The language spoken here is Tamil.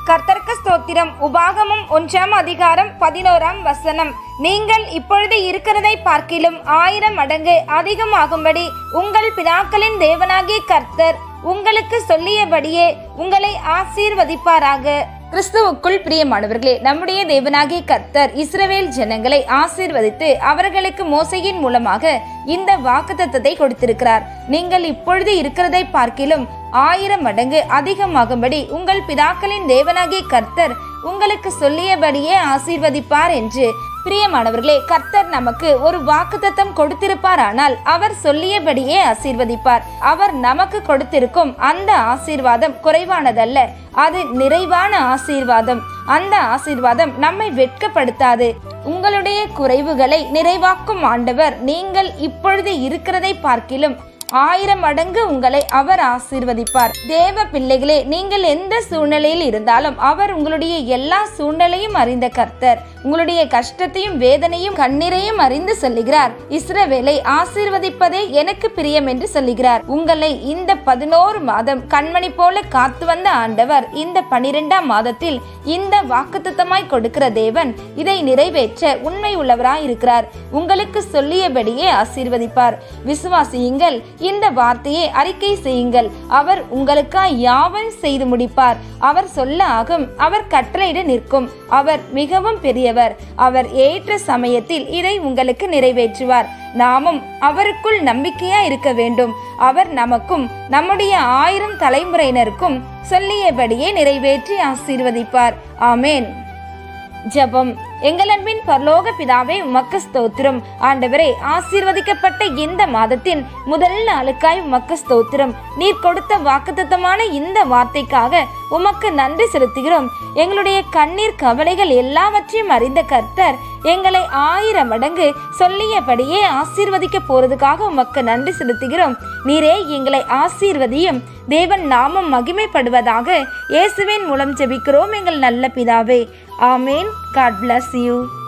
கர்த்தர்க்கு ஸ்தோத்திரம் உபாகமும் ஒன்றாம் அதிகாரம் பதினோராம் வசனம் நீங்கள் இப்பொழுது இருக்கிறதை பார்க்கிலும் ஆயிரம் மடங்கு அதிகமாகும்படி உங்கள் பிதாக்களின் தேவனாகிய கர்த்தர் உங்களுக்கு சொல்லியபடியே உங்களை ஆசீர்வதிப்பாராக கிறிஸ்துவுக்குள் பிரியமானவர்களே நம்முடைய தேவனாகிய கர்த்தர் இஸ்ரவேல் ஜனங்களை ஆசீர்வதித்து அவர்களுக்கு மோசையின் மூலமாக இந்த வாக்குத்தத்தத்தை கொடுத்திருக்கிறார் நீங்கள் இப்பொழுது இருக்கிறதை பார்க்கிலும் ஆயிரம் மடங்கு அதிகமாகும்படி உங்கள் பிதாக்களின் தேவனாகிய கர்த்தர் உங்களுக்கு சொல்லியபடியே ஆசீர்வதிப்பார் என்று பிரியமானவர்களே கர்த்தர் நமக்கு ஒரு வாக்குத்தத்தம் கொடுத்திருப்பாரானால் அவர் சொல்லியபடியே ஆசீர்வதிப்பார் அவர் நமக்கு கொடுத்திருக்கும் அந்த ஆசீர்வாதம் குறைவானதல்ல அது நிறைவான ஆசீர்வாதம் அந்த ஆசீர்வாதம் நம்மை வெட்கப்படுத்தாது உங்களுடைய குறைவுகளை நிறைவாக்கும் ஆண்டவர் நீங்கள் இப்பொழுது இருக்கிறதை பார்க்கிலும் ஆயிரம் மடங்கு உங்களை அவர் ஆசீர்வதிப்பார் தேவ பிள்ளைகளே நீங்கள் எந்த சூழ்நிலையில் இருந்தாலும் அவர் உங்களுடைய எல்லா சூழ்நிலையும் அறிந்த கர்த்தர் உங்களுடைய கஷ்டத்தையும் வேதனையும் கண்ணீரையும் அறிந்து சொல்லுகிறார் இஸ்ரவேலை ஆசீர்வதிப்பதே எனக்கு பிரியம் என்று சொல்லுகிறார் உங்களை இந்த பதினோரு மாதம் கண்மணி போல காத்து வந்த ஆண்டவர் இந்த பனிரெண்டாம் மாதத்தில் இந்த வாக்குத்தத்தமாய் கொடுக்கிற தேவன் இதை நிறைவேற்ற உண்மை உள்ளவராய் இருக்கிறார் உங்களுக்கு சொல்லியபடியே ஆசீர்வதிப்பார் விசுவாசியுங்கள் இந்த வார்த்தையை அறிக்கை செய்யுங்கள் அவர் உங்களுக்காய் யாவன் செய்து முடிப்பார் அவர் சொல்ல ஆகும் அவர் கட்டளையிட நிற்கும் அவர் மிகவும் பெரியவர் அவர் ஏற்ற சமயத்தில் இதை உங்களுக்கு நிறைவேற்றுவார் நாமும் அவருக்குள் நம்பிக்கையா இருக்க வேண்டும் அவர் நமக்கும் நம்முடைய ஆயிரம் தலைமுறையினருக்கும் சொல்லியபடியே நிறைவேற்றி ஆசீர்வதிப்பார் ஆமேன் ஜெபம் எங்கள் அன்பின் பரலோக பிதாவே உமக்கு ஸ்தோத்திரம் ஆண்டவரே ஆசீர்வதிக்கப்பட்ட இந்த மாதத்தின் முதல் நாளுக்காய் உமக்கு ஸ்தோத்திரம் நீர் கொடுத்த வாக்குத்தத்தமான இந்த வார்த்தைக்காக உமக்கு நன்றி செலுத்துகிறோம் எங்களுடைய கண்ணீர் கவலைகள் எல்லாவற்றையும் அறிந்த கர்த்தர் எங்களை ஆயிரம் மடங்கு சொல்லியபடியே ஆசீர்வதிக்க போறதுக்காக உமக்கு நன்றி செலுத்துகிறோம் நீரே எங்களை ஆசீர்வதியும் தேவன் நாமம் மகிமைப்படுவதாக இயேசுவின் மூலம் ஜெபிக்கிறோம் எங்கள் நல்ல பிதாவே ஆமேன் காட் bless யூ